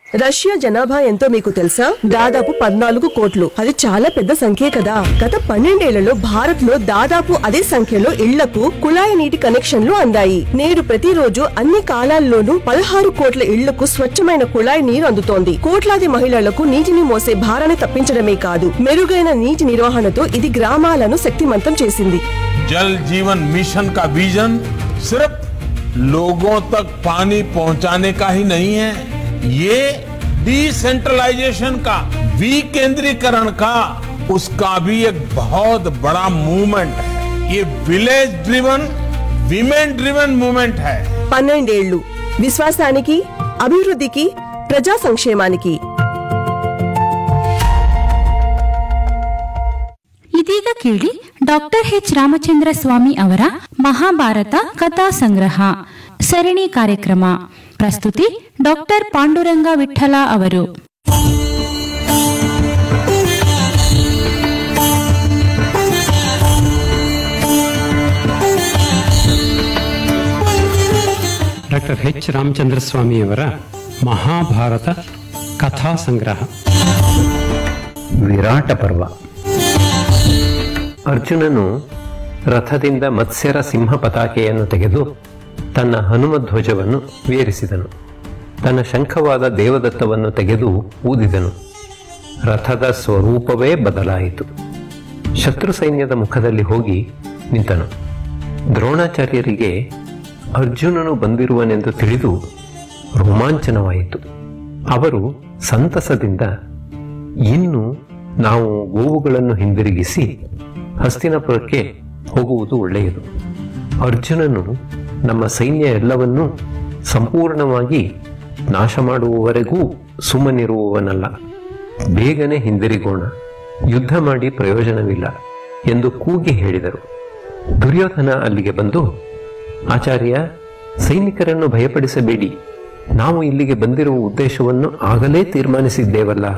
Russia జనాభా ఎంతో మీకు తెలుసా దాదాపు పద్నాలుగు కోట్లు అది చాలా పెద్ద సంఖ్యే కదా గత పన్నెండేళ్లలో భారత్ లో దాదాపు అదే సంఖ్యలో ఇళ్లకు కుళాయి నీటి కనెక్షన్లు అందాయి నేడు ప్రతిరోజు అన్ని కాలాల్లోనూ పదహారు కోట్ల ఇళ్లకు స్వచ్ఛమైన కుళాయి నీరు అందుతోంది కోట్లాది మహిళలకు నీటిని మోసే భారాన్ని తప్పించడమే కాదు మెరుగైన నీటి నిర్వహణతో ఇది గ్రామాలను శక్తిమంతం చేసింది जल जीवन मिशन का विजन सिर्फ लोगों तक पानी पहुंचाने का ही नहीं है ये डिसेंट्रलाइजेशन का विकेंद्रीकरण का उसका भी एक बहुत बड़ा मूवमेंट है ये village driven women driven movement है పన్నెండేళ్లు విశ్వాసానికి అభివృద్ధికి ప్రజా సంక్షేమానికి ಇದೀಗ ಕೇಳಿ ಡಾಕ್ಟರ್ ಎಚ್ ರಾಮಚಂದ್ರ ಸ್ವಾಮಿ ಅವರ ಮಹಾಭಾರತ ಕಥಾ ಸಂಗ್ರಹ ಸರಣಿ ಕಾರ್ಯಕ್ರಮ ಪ್ರಸ್ತುತಿ ಡಾಕ್ಟರ್ ಪಾಂಡುರಂಗ ವಿಠಲ ಅವರು ಡಾಕ್ಟರ್ ಎಚ್ ರಾಮಚಂದ್ರ ಸ್ವಾಮಿಯವರ ಮಹಾಭಾರತ ಕಥಾ ಸಂಗ್ರಹ ವಿರಾಟ ಪರ್ವ ಅರ್ಜುನನು ರಥದಿಂದ ಮತ್ಸ್ಯರ ಸಿಂಹ ಪತಾಕೆಯನ್ನು ತೆಗೆದು ತನ್ನ ಹನುಮ ಧ್ವಜವನ್ನು ಏರಿಸಿದನು ತನ್ನ ಶಂಖವಾದ ದೇವದತ್ತವನ್ನು ತೆಗೆದು ಊದಿದನು ರಥದ ಸ್ವರೂಪವೇ ಬದಲಾಯಿತು ಶತ್ರು ಸೈನ್ಯದ ಮುಖದಲ್ಲಿ ಹೋಗಿ ನಿಂತನು ದ್ರೋಣಾಚಾರ್ಯರಿಗೆ ಅರ್ಜುನನು ಬಂದಿರುವನೆಂದು ತಿಳಿದು ರೋಮಾಂಚನವಾಯಿತು ಅವರು ಸಂತಸದಿಂದ ಇನ್ನು ನಾವು ಗೋವುಗಳನ್ನು ಹಿಂದಿರುಗಿಸಿ ಹಸ್ತಿನಪುರಕ್ಕೆ ಹೋಗುವುದು ಒಳ್ಳೆಯದು ಅರ್ಜುನನು ನಮ್ಮ ಸೈನ್ಯ ಎಲ್ಲವನ್ನೂ ಸಂಪೂರ್ಣವಾಗಿ ನಾಶ ಮಾಡುವವರೆಗೂ ಸುಮ್ಮನಿರುವವನಲ್ಲ ಬೇಗನೆ ಹಿಂದಿರುಗೋಣ ಯುದ್ಧ ಮಾಡಿ ಪ್ರಯೋಜನವಿಲ್ಲ ಎಂದು ಕೂಗಿ ಹೇಳಿದರು ದುರ್ಯೋಧನ ಅಲ್ಲಿಗೆ ಬಂದು ಆಚಾರ್ಯ ಸೈನಿಕರನ್ನು ಭಯಪಡಿಸಬೇಡಿ ನಾವು ಇಲ್ಲಿಗೆ ಬಂದಿರುವ ಉದ್ದೇಶವನ್ನು ಆಗಲೇ ತೀರ್ಮಾನಿಸಿದ್ದೇವಲ್ಲ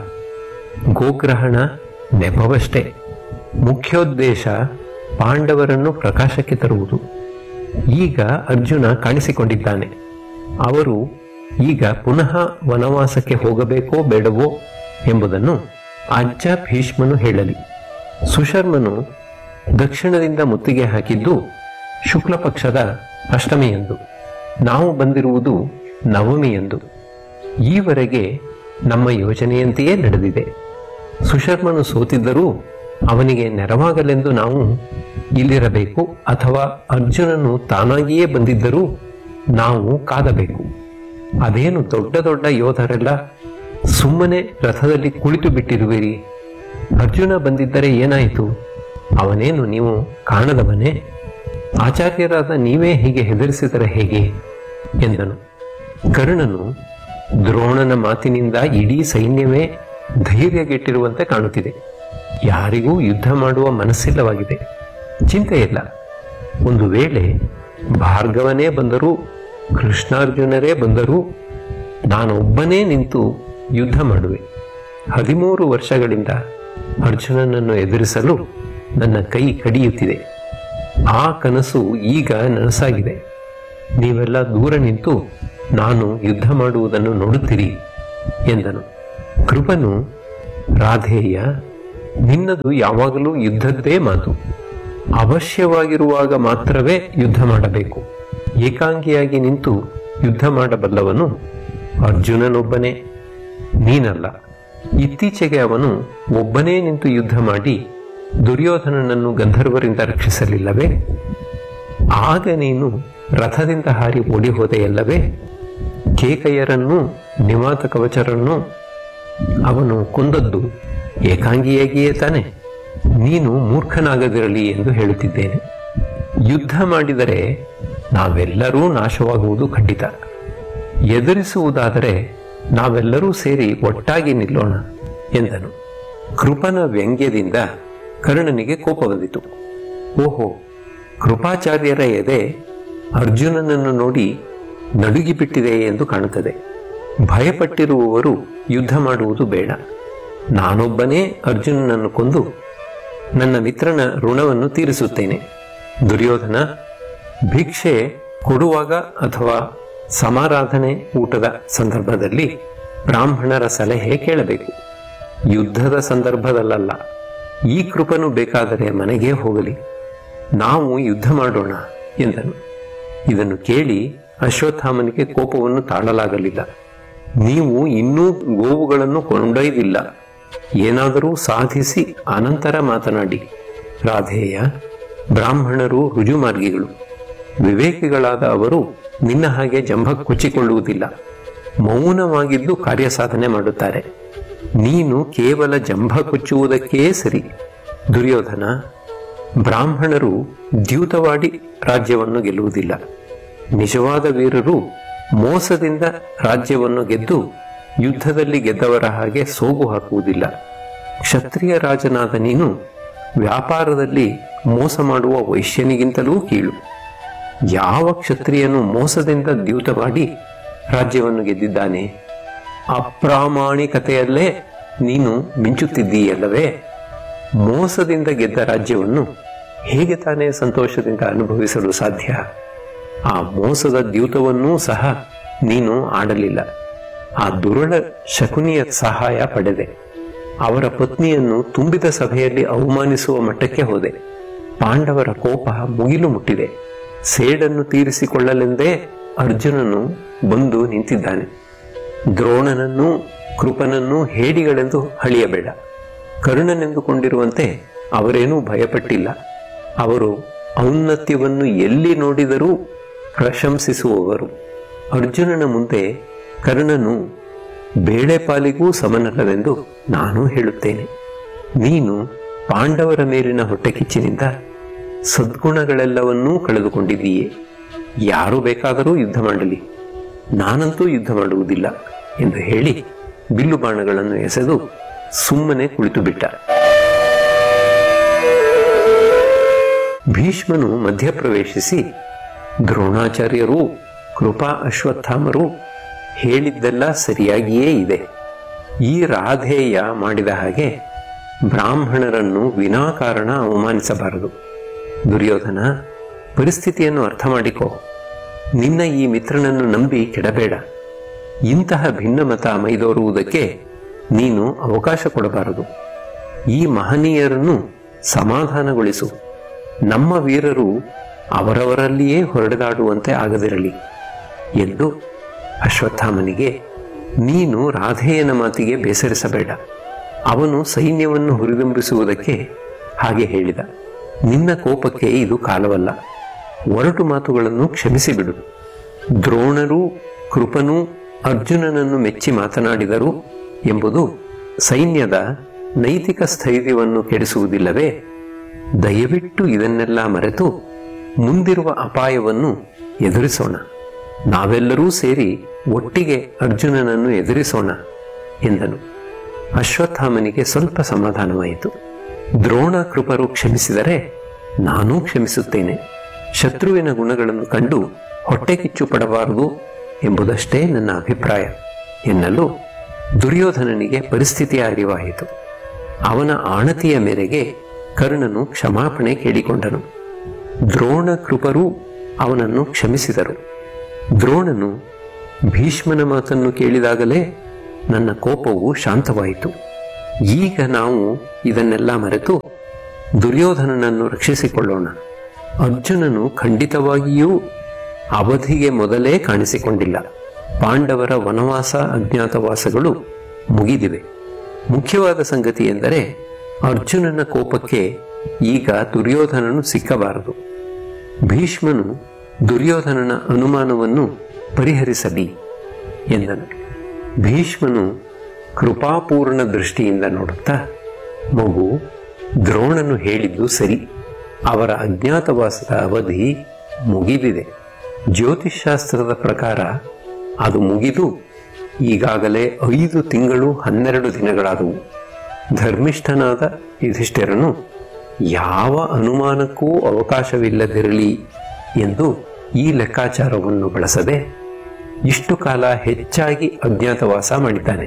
ಗೋಗ್ರಹಣ ನೆಪವಷ್ಟೇ ಮುಖ್ಯೋದ್ದೇಶ ಪಾಂಡವರನ್ನು ಪ್ರಕಾಶಕ್ಕೆ ತರುವುದು ಈಗ ಅರ್ಜುನ ಕಾಣಿಸಿಕೊಂಡಿದ್ದಾನೆ ಅವರು ಈಗ ಪುನಃ ವನವಾಸಕ್ಕೆ ಹೋಗಬೇಕೋ ಬೇಡವೋ ಎಂಬುದನ್ನು ಅಜ್ಜ ಭೀಷ್ಮನು ಹೇಳಲಿ ಸುಶರ್ಮನು ದಕ್ಷಿಣದಿಂದ ಮುತ್ತಿಗೆ ಹಾಕಿದ್ದು ಶುಕ್ಲ ಪಕ್ಷದ ಅಷ್ಟಮಿಯಂದು ನಾವು ಬಂದಿರುವುದು ನವಮಿಯಂದು ಈವರೆಗೆ ನಮ್ಮ ಯೋಜನೆಯಂತೆಯೇ ನಡೆದಿದೆ ಸುಶರ್ಮನು ಸೋತಿದ್ದರೂ ಅವನಿಗೆ ನೆರವಾಗಲೆಂದು ನಾವು ಇಲ್ಲಿರಬೇಕು ಅಥವಾ ಅರ್ಜುನನು ತಾನಾಗಿಯೇ ಬಂದಿದ್ದರೂ ನಾವು ಕಾದಬೇಕು ಅದೇನು ದೊಡ್ಡ ದೊಡ್ಡ ಯೋಧರೆಲ್ಲ ಸುಮ್ಮನೆ ರಥದಲ್ಲಿ ಕುಳಿತು ಬಿಟ್ಟಿರುವಿರಿ ಅರ್ಜುನ ಬಂದಿದ್ದರೆ ಏನಾಯಿತು ಅವನೇನು ನೀವು ಕಾಣದವನೇ ಆಚಾರ್ಯರಾದ ನೀವೇ ಹೀಗೆ ಹೆದರಿಸಿದರೆ ಹೇಗೆ ಎಂದನು ಕರ್ಣನು ದ್ರೋಣನ ಮಾತಿನಿಂದ ಇಡೀ ಸೈನ್ಯವೇ ಧೈರ್ಯಗೆಟ್ಟಿರುವಂತೆ ಕಾಣುತ್ತಿದೆ ಯಾರಿಗೂ ಯುದ್ಧ ಮಾಡುವ ಮನಸ್ಸಿಲ್ಲವಾಗಿದೆ ಚಿಂತೆ ಇಲ್ಲ ಒಂದು ವೇಳೆ ಭಾರ್ಗವನೇ ಬಂದರೂ ಕೃಷ್ಣಾರ್ಜುನರೇ ಬಂದರೂ ನಾನೊಬ್ಬನೇ ನಿಂತು ಯುದ್ಧ ಮಾಡುವೆ ಹದಿಮೂರು ವರ್ಷಗಳಿಂದ ಅರ್ಜುನನನ್ನು ಎದುರಿಸಲು ನನ್ನ ಕೈ ಕಡಿಯುತ್ತಿದೆ ಆ ಕನಸು ಈಗ ನನಸಾಗಿದೆ ನೀವೆಲ್ಲ ದೂರ ನಿಂತು ನಾನು ಯುದ್ಧ ಮಾಡುವುದನ್ನು ನೋಡುತ್ತೀರಿ ಎಂದನು ಕೃಪನು ರಾಧೇಯ ನಿನ್ನದು ಯಾವಾಗಲೂ ಯುದ್ಧದ್ದೇ ಮಾತು ಅವಶ್ಯವಾಗಿರುವಾಗ ಮಾತ್ರವೇ ಯುದ್ಧ ಮಾಡಬೇಕು ಏಕಾಂಗಿಯಾಗಿ ನಿಂತು ಯುದ್ಧ ಮಾಡಬಲ್ಲವನು ಅರ್ಜುನನೊಬ್ಬನೇ ನೀನಲ್ಲ ಇತ್ತೀಚೆಗೆ ಅವನು ಒಬ್ಬನೇ ನಿಂತು ಯುದ್ಧ ಮಾಡಿ ದುರ್ಯೋಧನನನ್ನು ಗಂಧರ್ವರಿಂದ ರಕ್ಷಿಸಲಿಲ್ಲವೇ ಆಗ ನೀನು ರಥದಿಂದ ಹಾರಿ ಓಡಿ ಹೋದೆಯಲ್ಲವೇ ಕೇಕಯ್ಯರನ್ನು ನಿವಾತ ಕವಚರನ್ನು ಅವನು ಕೊಂದದ್ದು ಏಕಾಂಗಿಯಾಗಿಯೇ ತಾನೆ ನೀನು ಮೂರ್ಖನಾಗದಿರಲಿ ಎಂದು ಹೇಳುತ್ತಿದ್ದೇನೆ ಯುದ್ಧ ಮಾಡಿದರೆ ನಾವೆಲ್ಲರೂ ನಾಶವಾಗುವುದು ಖಂಡಿತ ಎದುರಿಸುವುದಾದರೆ ನಾವೆಲ್ಲರೂ ಸೇರಿ ಒಟ್ಟಾಗಿ ನಿಲ್ಲೋಣ ಎಂದನು ಕೃಪನ ವ್ಯಂಗ್ಯದಿಂದ ಕರ್ಣನಿಗೆ ಕೋಪ ಬಂದಿತು ಓಹೋ ಕೃಪಾಚಾರ್ಯರ ಎದೆ ಅರ್ಜುನನನ್ನು ನೋಡಿ ನಡುಗಿಬಿಟ್ಟಿದೆ ಎಂದು ಕಾಣುತ್ತದೆ ಭಯಪಟ್ಟಿರುವವರು ಯುದ್ಧ ಮಾಡುವುದು ಬೇಡ ನಾನೊಬ್ಬನೇ ಅರ್ಜುನನನ್ನು ಕೊಂದು ನನ್ನ ಮಿತ್ರನ ಋಣವನ್ನು ತೀರಿಸುತ್ತೇನೆ ದುರ್ಯೋಧನ ಭಿಕ್ಷೆ ಕೊಡುವಾಗ ಅಥವಾ ಸಮಾರಾಧನೆ ಊಟದ ಸಂದರ್ಭದಲ್ಲಿ ಬ್ರಾಹ್ಮಣರ ಸಲಹೆ ಕೇಳಬೇಕು ಯುದ್ಧದ ಸಂದರ್ಭದಲ್ಲಲ್ಲ ಈ ಕೃಪನು ಬೇಕಾದರೆ ಮನೆಗೆ ಹೋಗಲಿ ನಾವು ಯುದ್ಧ ಮಾಡೋಣ ಎಂದನು ಇದನ್ನು ಕೇಳಿ ಅಶ್ವತ್ಥಾಮನಿಗೆ ಕೋಪವನ್ನು ತಾಳಲಾಗಲಿಲ್ಲ ನೀವು ಇನ್ನೂ ಗೋವುಗಳನ್ನು ಕೊಂಡೊಯ್ದಿಲ್ಲ ಏನಾದರೂ ಸಾಧಿಸಿ ಅನಂತರ ಮಾತನಾಡಿ ರಾಧೇಯ ಬ್ರಾಹ್ಮಣರು ರುಜುಮಾರ್ಗಿಗಳು ವಿವೇಕಿಗಳಾದ ಅವರು ನಿನ್ನ ಹಾಗೆ ಜಂಭ ಕೊಚ್ಚಿಕೊಳ್ಳುವುದಿಲ್ಲ ಮೌನವಾಗಿದ್ದು ಕಾರ್ಯ ಸಾಧನೆ ಮಾಡುತ್ತಾರೆ ನೀನು ಕೇವಲ ಜಂಭ ಕೊಚ್ಚುವುದಕ್ಕೇ ಸರಿ ದುರ್ಯೋಧನ ಬ್ರಾಹ್ಮಣರು ದ್ಯೂತವಾಡಿ ರಾಜ್ಯವನ್ನು ಗೆಲ್ಲುವುದಿಲ್ಲ ನಿಜವಾದ ವೀರರು ಮೋಸದಿಂದ ರಾಜ್ಯವನ್ನು ಗೆದ್ದು ಯುದ್ಧದಲ್ಲಿ ಗೆದ್ದವರ ಹಾಗೆ ಸೋಗು ಹಾಕುವುದಿಲ್ಲ ಕ್ಷತ್ರಿಯ ರಾಜನಾದ ನೀನು ವ್ಯಾಪಾರದಲ್ಲಿ ಮೋಸ ಮಾಡುವ ವೈಶ್ಯನಿಗಿಂತಲೂ ಕೀಳು ಯಾವ ಕ್ಷತ್ರಿಯನು ಮೋಸದಿಂದ ದ್ಯೂತ ಮಾಡಿ ರಾಜ್ಯವನ್ನು ಗೆದ್ದಿದ್ದಾನೆ ಅಪ್ರಾಮಾಣಿಕತೆಯಲ್ಲೇ ನೀನು ಮಿಂಚುತ್ತಿದ್ದೀಯಲ್ಲವೇ ಮೋಸದಿಂದ ಗೆದ್ದ ರಾಜ್ಯವನ್ನು ಹೇಗೆ ತಾನೇ ಸಂತೋಷದಿಂದ ಅನುಭವಿಸಲು ಸಾಧ್ಯ ಆ ಮೋಸದ ದ್ಯೂತವನ್ನೂ ಸಹ ನೀನು ಆಡಲಿಲ್ಲ ಆ ದುರುಳ ಶಕುನಿಯ ಸಹಾಯ ಪಡೆದೆ ಅವರ ಪತ್ನಿಯನ್ನು ತುಂಬಿದ ಸಭೆಯಲ್ಲಿ ಅವಮಾನಿಸುವ ಮಟ್ಟಕ್ಕೆ ಹೋದೆ ಪಾಂಡವರ ಕೋಪ ಮುಗಿಲು ಮುಟ್ಟಿದೆ ಸೇಡನ್ನು ತೀರಿಸಿಕೊಳ್ಳಲೆಂದೇ ಅರ್ಜುನನು ಬಂದು ನಿಂತಿದ್ದಾನೆ ದ್ರೋಣನನ್ನು ಕೃಪನನ್ನು ಹೇಡಿಗಳೆಂದು ಹಳಿಯಬೇಡ ಕರುಣನೆಂದುಕೊಂಡಿರುವಂತೆ ಅವರೇನೂ ಭಯಪಟ್ಟಿಲ್ಲ ಅವರು ಔನ್ನತ್ಯವನ್ನು ಎಲ್ಲಿ ನೋಡಿದರೂ ಪ್ರಶಂಸಿಸುವವರು ಅರ್ಜುನನ ಮುಂದೆ ಕರ್ಣನು ಬೇಳೆಪಾಲಿಗೂ ಸಮನಲ್ಲವೆಂದು ನಾನು ಹೇಳುತ್ತೇನೆ ನೀನು ಪಾಂಡವರ ಮೇಲಿನ ಹೊಟ್ಟೆಕಿಚ್ಚಿನಿಂದ ಸದ್ಗುಣಗಳೆಲ್ಲವನ್ನೂ ಕಳೆದುಕೊಂಡಿದ್ದೀಯೆ ಯಾರು ಬೇಕಾದರೂ ಯುದ್ಧ ಮಾಡಲಿ ನಾನಂತೂ ಯುದ್ಧ ಮಾಡುವುದಿಲ್ಲ ಎಂದು ಹೇಳಿ ಬಿಲ್ಲು ಬಾಣಗಳನ್ನು ಎಸೆದು ಸುಮ್ಮನೆ ಕುಳಿತು ಬಿಟ್ಟ ಭೀಷ್ಮನು ಮಧ್ಯಪ್ರವೇಶಿಸಿ ದ್ರೋಣಾಚಾರ್ಯರು ಕೃಪಾ ಅಶ್ವತ್ಥಾಮರು ಹೇಳಿದ್ದೆಲ್ಲ ಸರಿಯಾಗಿಯೇ ಇದೆ ಈ ರಾಧೇಯ ಮಾಡಿದ ಹಾಗೆ ಬ್ರಾಹ್ಮಣರನ್ನು ವಿನಾಕಾರಣ ಅವಮಾನಿಸಬಾರದು ದುರ್ಯೋಧನ ಪರಿಸ್ಥಿತಿಯನ್ನು ಅರ್ಥ ಮಾಡಿಕೋ ನಿನ್ನ ಈ ಮಿತ್ರನನ್ನು ನಂಬಿ ಕೆಡಬೇಡ ಇಂತಹ ಭಿನ್ನಮತ ಮೈದೋರುವುದಕ್ಕೆ ನೀನು ಅವಕಾಶ ಕೊಡಬಾರದು ಈ ಮಹನೀಯರನ್ನು ಸಮಾಧಾನಗೊಳಿಸು ನಮ್ಮ ವೀರರು ಅವರವರಲ್ಲಿಯೇ ಹೊರಡೆದಾಡುವಂತೆ ಆಗದಿರಲಿ ಎಂದು ಅಶ್ವತ್ಥಾಮನಿಗೆ ನೀನು ರಾಧೇಯನ ಮಾತಿಗೆ ಬೇಸರಿಸಬೇಡ ಅವನು ಸೈನ್ಯವನ್ನು ಹುರಿದುಂಬಿಸುವುದಕ್ಕೆ ಹಾಗೆ ಹೇಳಿದ ನಿನ್ನ ಕೋಪಕ್ಕೆ ಇದು ಕಾಲವಲ್ಲ ಒರಟು ಮಾತುಗಳನ್ನು ಕ್ಷಮಿಸಿಬಿಡು ದ್ರೋಣರು ಕೃಪನು ಅರ್ಜುನನನ್ನು ಮೆಚ್ಚಿ ಮಾತನಾಡಿದರು ಎಂಬುದು ಸೈನ್ಯದ ನೈತಿಕ ಸ್ಥೈರ್ಯವನ್ನು ಕೆಡಿಸುವುದಿಲ್ಲವೇ ದಯವಿಟ್ಟು ಇದನ್ನೆಲ್ಲ ಮರೆತು ಮುಂದಿರುವ ಅಪಾಯವನ್ನು ಎದುರಿಸೋಣ ನಾವೆಲ್ಲರೂ ಸೇರಿ ಒಟ್ಟಿಗೆ ಅರ್ಜುನನನ್ನು ಎದುರಿಸೋಣ ಎಂದನು ಅಶ್ವತ್ಥಾಮನಿಗೆ ಸ್ವಲ್ಪ ಸಮಾಧಾನವಾಯಿತು ದ್ರೋಣ ಕೃಪರು ಕ್ಷಮಿಸಿದರೆ ನಾನೂ ಕ್ಷಮಿಸುತ್ತೇನೆ ಶತ್ರುವಿನ ಗುಣಗಳನ್ನು ಕಂಡು ಹೊಟ್ಟೆ ಕಿಚ್ಚು ಪಡಬಾರದು ಎಂಬುದಷ್ಟೇ ನನ್ನ ಅಭಿಪ್ರಾಯ ಎನ್ನಲು ದುರ್ಯೋಧನನಿಗೆ ಪರಿಸ್ಥಿತಿಯ ಅರಿವಾಯಿತು ಅವನ ಆಣತಿಯ ಮೇರೆಗೆ ಕರ್ಣನು ಕ್ಷಮಾಪಣೆ ಕೇಳಿಕೊಂಡನು ದ್ರೋಣ ಕೃಪರು ಅವನನ್ನು ಕ್ಷಮಿಸಿದರು ದ್ರೋಣನು ಭೀಷ್ಮನ ಮಾತನ್ನು ಕೇಳಿದಾಗಲೇ ನನ್ನ ಕೋಪವು ಶಾಂತವಾಯಿತು ಈಗ ನಾವು ಇದನ್ನೆಲ್ಲ ಮರೆತು ದುರ್ಯೋಧನನನ್ನು ರಕ್ಷಿಸಿಕೊಳ್ಳೋಣ ಅರ್ಜುನನು ಖಂಡಿತವಾಗಿಯೂ ಅವಧಿಗೆ ಮೊದಲೇ ಕಾಣಿಸಿಕೊಂಡಿಲ್ಲ ಪಾಂಡವರ ವನವಾಸ ಅಜ್ಞಾತವಾಸಗಳು ಮುಗಿದಿವೆ ಮುಖ್ಯವಾದ ಸಂಗತಿ ಎಂದರೆ ಅರ್ಜುನನ ಕೋಪಕ್ಕೆ ಈಗ ದುರ್ಯೋಧನನು ಸಿಕ್ಕಬಾರದು ಭೀಷ್ಮನು ದುರ್ಯೋಧನನ ಅನುಮಾನವನ್ನು ಪರಿಹರಿಸಲಿ ಎಂದನು ಭೀಷ್ಮನು ಕೃಪಾಪೂರ್ಣ ದೃಷ್ಟಿಯಿಂದ ನೋಡುತ್ತಾ ಮಗು ದ್ರೋಣನು ಹೇಳಿದ್ದು ಸರಿ ಅವರ ಅಜ್ಞಾತವಾಸದ ಅವಧಿ ಮುಗಿದಿದೆ ಜ್ಯೋತಿಷ್ಶಾಸ್ತ್ರದ ಪ್ರಕಾರ ಅದು ಮುಗಿದು ಈಗಾಗಲೇ ಐದು ತಿಂಗಳು ಹನ್ನೆರಡು ದಿನಗಳಾದವು ಧರ್ಮಿಷ್ಠನಾದ ಯುಧಿಷ್ಠಿರನು ಯಾವ ಅನುಮಾನಕ್ಕೂ ಅವಕಾಶವಿಲ್ಲದಿರಲಿ ಎಂದು ಈ ಲೆಕ್ಕಾಚಾರವನ್ನು ಬಳಸದೆ ಇಷ್ಟು ಕಾಲ ಹೆಚ್ಚಾಗಿ ಅಜ್ಞಾತವಾಸ ಮಾಡಿದ್ದಾನೆ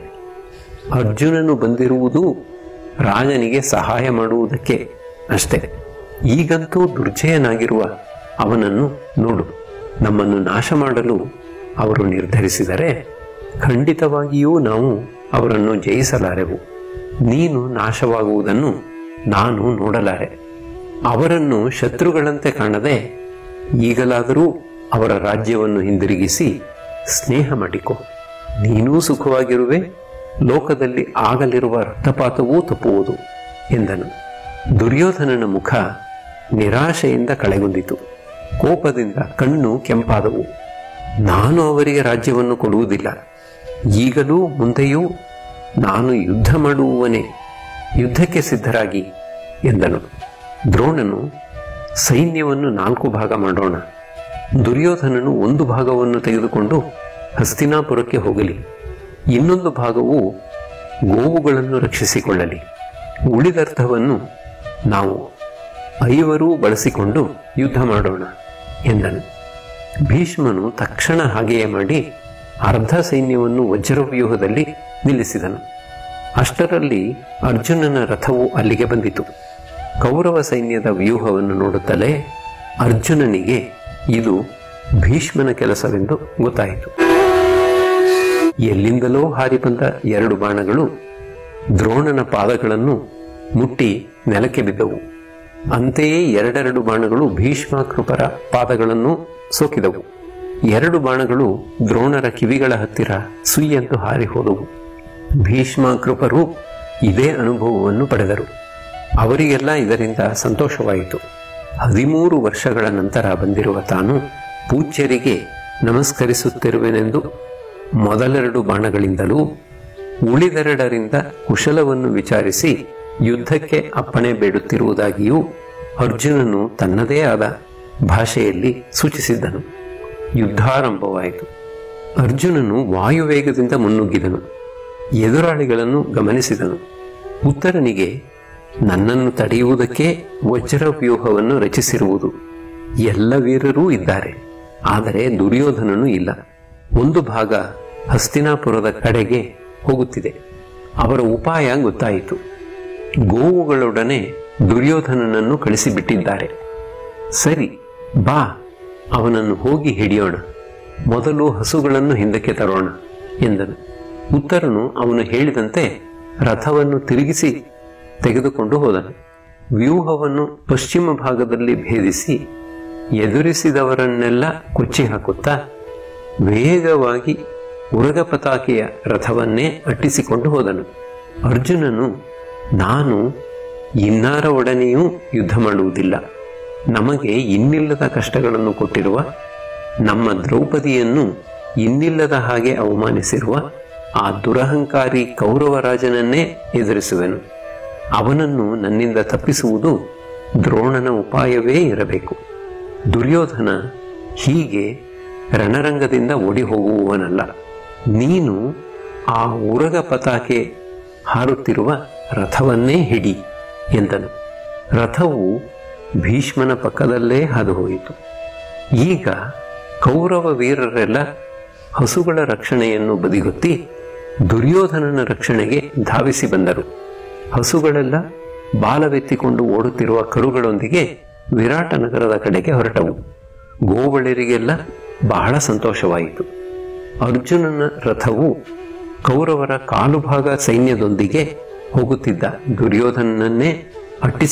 ಅರ್ಜುನನು ಬಂದಿರುವುದು ರಾಜನಿಗೆ ಸಹಾಯ ಮಾಡುವುದಕ್ಕೆ ಅಷ್ಟೇ ಈಗಂತೂ ದುರ್ಜಯನಾಗಿರುವ ಅವನನ್ನು ನೋಡು ನಮ್ಮನ್ನು ನಾಶ ಮಾಡಲು ಅವರು ನಿರ್ಧರಿಸಿದರೆ ಖಂಡಿತವಾಗಿಯೂ ನಾವು ಅವರನ್ನು ಜಯಿಸಲಾರೆವು ನೀನು ನಾಶವಾಗುವುದನ್ನು ನಾನು ನೋಡಲಾರೆ ಅವರನ್ನು ಶತ್ರುಗಳಂತೆ ಕಾಣದೆ ಈಗಲಾದರೂ ಅವರ ರಾಜ್ಯವನ್ನು ಹಿಂದಿರುಗಿಸಿ ಸ್ನೇಹ ಮಾಡಿಕೊ ನೀನೂ ಸುಖವಾಗಿರುವೆ ಲೋಕದಲ್ಲಿ ಆಗಲಿರುವ ರಕ್ತಪಾತವೂ ತಪ್ಪುವುದು ಎಂದನು ದುರ್ಯೋಧನನ ಮುಖ ನಿರಾಶೆಯಿಂದ ಕಳೆಗುಂದಿತು ಕೋಪದಿಂದ ಕಣ್ಣು ಕೆಂಪಾದವು ನಾನು ಅವರಿಗೆ ರಾಜ್ಯವನ್ನು ಕೊಡುವುದಿಲ್ಲ ಈಗಲೂ ಮುಂದೆಯೂ ನಾನು ಯುದ್ಧ ಮಾಡುವವನೇ ಯುದ್ಧಕ್ಕೆ ಸಿದ್ಧರಾಗಿ ಎಂದನು ದ್ರೋಣನು ಸೈನ್ಯವನ್ನು ನಾಲ್ಕು ಭಾಗ ಮಾಡೋಣ ದುರ್ಯೋಧನನು ಒಂದು ಭಾಗವನ್ನು ತೆಗೆದುಕೊಂಡು ಹಸ್ತಿನಾಪುರಕ್ಕೆ ಹೋಗಲಿ ಇನ್ನೊಂದು ಭಾಗವು ಗೋವುಗಳನ್ನು ರಕ್ಷಿಸಿಕೊಳ್ಳಲಿ ಉಳಿದರ್ಥವನ್ನು ನಾವು ಐವರೂ ಬಳಸಿಕೊಂಡು ಯುದ್ಧ ಮಾಡೋಣ ಎಂದನು ಭೀಷ್ಮನು ತಕ್ಷಣ ಹಾಗೆಯೇ ಮಾಡಿ ಅರ್ಧ ಸೈನ್ಯವನ್ನು ವಜ್ರವ್ಯೂಹದಲ್ಲಿ ನಿಲ್ಲಿಸಿದನು ಅಷ್ಟರಲ್ಲಿ ಅರ್ಜುನನ ರಥವು ಅಲ್ಲಿಗೆ ಬಂದಿತು ಕೌರವ ಸೈನ್ಯದ ವ್ಯೂಹವನ್ನು ನೋಡುತ್ತಲೇ ಅರ್ಜುನನಿಗೆ ಇದು ಭೀಷ್ಮನ ಕೆಲಸವೆಂದು ಗೊತ್ತಾಯಿತು ಎಲ್ಲಿಂದಲೋ ಹಾರಿ ಬಂದ ಎರಡು ಬಾಣಗಳು ದ್ರೋಣನ ಪಾದಗಳನ್ನು ಮುಟ್ಟಿ ನೆಲಕ್ಕೆ ಬಿದ್ದವು ಅಂತೆಯೇ ಎರಡೆರಡು ಬಾಣಗಳು ಭೀಷ್ಮಾಕೃಪರ ಪಾದಗಳನ್ನು ಸೋಕಿದವು ಎರಡು ಬಾಣಗಳು ದ್ರೋಣರ ಕಿವಿಗಳ ಹತ್ತಿರ ಸುಯ್ಯಂತು ಹಾರಿ ಹೋದವು ಭೀಷ್ಮಾಕೃಪರು ಇದೇ ಅನುಭವವನ್ನು ಪಡೆದರು ಅವರಿಗೆಲ್ಲ ಇದರಿಂದ ಸಂತೋಷವಾಯಿತು ಹದಿಮೂರು ವರ್ಷಗಳ ನಂತರ ಬಂದಿರುವ ತಾನು ಪೂಜ್ಯರಿಗೆ ನಮಸ್ಕರಿಸುತ್ತಿರುವೆನೆಂದು ಮೊದಲೆರಡು ಬಾಣಗಳಿಂದಲೂ ಉಳಿದೆರಡರಿಂದ ಕುಶಲವನ್ನು ವಿಚಾರಿಸಿ ಯುದ್ಧಕ್ಕೆ ಅಪ್ಪಣೆ ಬೇಡುತ್ತಿರುವುದಾಗಿಯೂ ಅರ್ಜುನನು ತನ್ನದೇ ಆದ ಭಾಷೆಯಲ್ಲಿ ಸೂಚಿಸಿದ್ದನು ಯುದ್ಧಾರಂಭವಾಯಿತು ಅರ್ಜುನನು ವಾಯುವೇಗದಿಂದ ಮುನ್ನುಗ್ಗಿದನು ಎದುರಾಳಿಗಳನ್ನು ಗಮನಿಸಿದನು ಉತ್ತರನಿಗೆ ನನ್ನನ್ನು ತಡೆಯುವುದಕ್ಕೆ ವಜ್ರ ವ್ಯೂಹವನ್ನು ರಚಿಸಿರುವುದು ಎಲ್ಲ ವೀರರೂ ಇದ್ದಾರೆ ಆದರೆ ದುರ್ಯೋಧನನು ಇಲ್ಲ ಒಂದು ಭಾಗ ಹಸ್ತಿನಾಪುರದ ಕಡೆಗೆ ಹೋಗುತ್ತಿದೆ ಅವರ ಉಪಾಯ ಗೊತ್ತಾಯಿತು ಗೋವುಗಳೊಡನೆ ದುರ್ಯೋಧನನನ್ನು ಕಳಿಸಿಬಿಟ್ಟಿದ್ದಾರೆ ಸರಿ ಬಾ ಅವನನ್ನು ಹೋಗಿ ಹಿಡಿಯೋಣ ಮೊದಲು ಹಸುಗಳನ್ನು ಹಿಂದಕ್ಕೆ ತರೋಣ ಎಂದನು ಉತ್ತರನು ಅವನು ಹೇಳಿದಂತೆ ರಥವನ್ನು ತಿರುಗಿಸಿ ತೆಗೆದುಕೊಂಡು ಹೋದನು ವ್ಯೂಹವನ್ನು ಪಶ್ಚಿಮ ಭಾಗದಲ್ಲಿ ಭೇದಿಸಿ ಎದುರಿಸಿದವರನ್ನೆಲ್ಲ ಕೊಚ್ಚಿ ಹಾಕುತ್ತಾ ವೇಗವಾಗಿ ಉರಗ ಪತಾಕೆಯ ರಥವನ್ನೇ ಅಟ್ಟಿಸಿಕೊಂಡು ಹೋದನು ಅರ್ಜುನನು ನಾನು ಇನ್ನಾರ ಒಡನೆಯೂ ಯುದ್ಧ ಮಾಡುವುದಿಲ್ಲ ನಮಗೆ ಇನ್ನಿಲ್ಲದ ಕಷ್ಟಗಳನ್ನು ಕೊಟ್ಟಿರುವ ನಮ್ಮ ದ್ರೌಪದಿಯನ್ನು ಇನ್ನಿಲ್ಲದ ಹಾಗೆ ಅವಮಾನಿಸಿರುವ ಆ ದುರಹಂಕಾರಿ ಕೌರವ ರಾಜನನ್ನೇ ಎದುರಿಸುವೆನು ಅವನನ್ನು ನನ್ನಿಂದ ತಪ್ಪಿಸುವುದು ದ್ರೋಣನ ಉಪಾಯವೇ ಇರಬೇಕು ದುರ್ಯೋಧನ ಹೀಗೆ ರಣರಂಗದಿಂದ ಓಡಿ ಹೋಗುವವನಲ್ಲ ನೀನು ಆ ಉರಗ ಪತಾಕೆ ಹಾರುತ್ತಿರುವ ರಥವನ್ನೇ ಹಿಡಿ ಎಂದನು ರಥವು ಭೀಷ್ಮನ ಪಕ್ಕದಲ್ಲೇ ಹಾದು ಹೋಯಿತು ಈಗ ಕೌರವ ವೀರರೆಲ್ಲ ಹಸುಗಳ ರಕ್ಷಣೆಯನ್ನು ಬದಿಗೊತ್ತಿ ದುರ್ಯೋಧನನ ರಕ್ಷಣೆಗೆ ಧಾವಿಸಿ ಬಂದರು ಹಸುಗಳೆಲ್ಲ ಬಾಲವೆತ್ತಿಕೊಂಡು ಓಡುತ್ತಿರುವ ಕರುಗಳೊಂದಿಗೆ ವಿರಾಟ ನಗರದ ಕಡೆಗೆ ಹೊರಟವು ಗೋವಳರಿಗೆಲ್ಲ ಬಹಳ ಸಂತೋಷವಾಯಿತು ಅರ್ಜುನನ ರಥವು ಕೌರವರ ಕಾಲು ಭಾಗ ಸೈನ್ಯದೊಂದಿಗೆ ಹೋಗುತ್ತಿದ್ದ ದುರ್ಯೋಧನನ್ನೇ ಅಟ್ಟಿಸಿ